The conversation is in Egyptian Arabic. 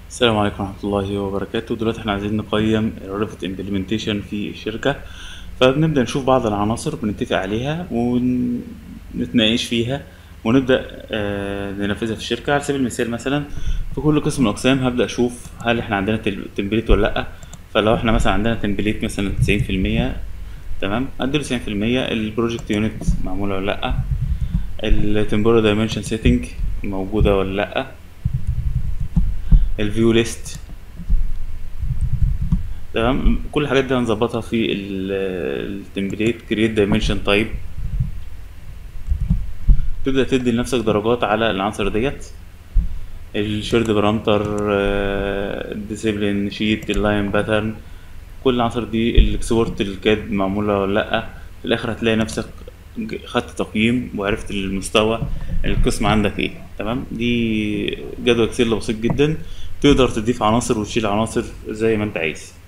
السلام عليكم ورحمة الله وبركاته دلوقتي احنا عايزين نقيم الريفت امبلمنتيشن في الشركة فبنبدأ نشوف بعض العناصر بنتفق عليها ونتناقش فيها ونبدأ آه، ننفذها في الشركة على سبيل المثال مثلا في كل قسم من الأقسام هبدأ أشوف هل احنا عندنا تل- تمبليت ولا لأ فلو احنا مثلا عندنا تمبليت مثلا تسعين في المية تمام أديله تسعين في المية البروجكت يونت معمولة ولا لأ التمبورال دايمنشن سيتنج موجودة ولا لأ الفيو ليست تمام كل الحاجات دي هنظبطها في التمبليت كرييت دايمنشن تايب تبدأ تدي لنفسك درجات على العناصر ديت الشيرد بارامتر الديسيبلين شيت اللاين باترن كل العناصر دي الاكسبورت الكاد معمولة ولا لأ في الآخر هتلاقي نفسك ج- خدت تقييم وعرفت المستوى القسم عندك ايه تمام دي جدول اكسل بسيط جدا تقدر تضيف عناصر وتشيل عناصر زي ما انت عايز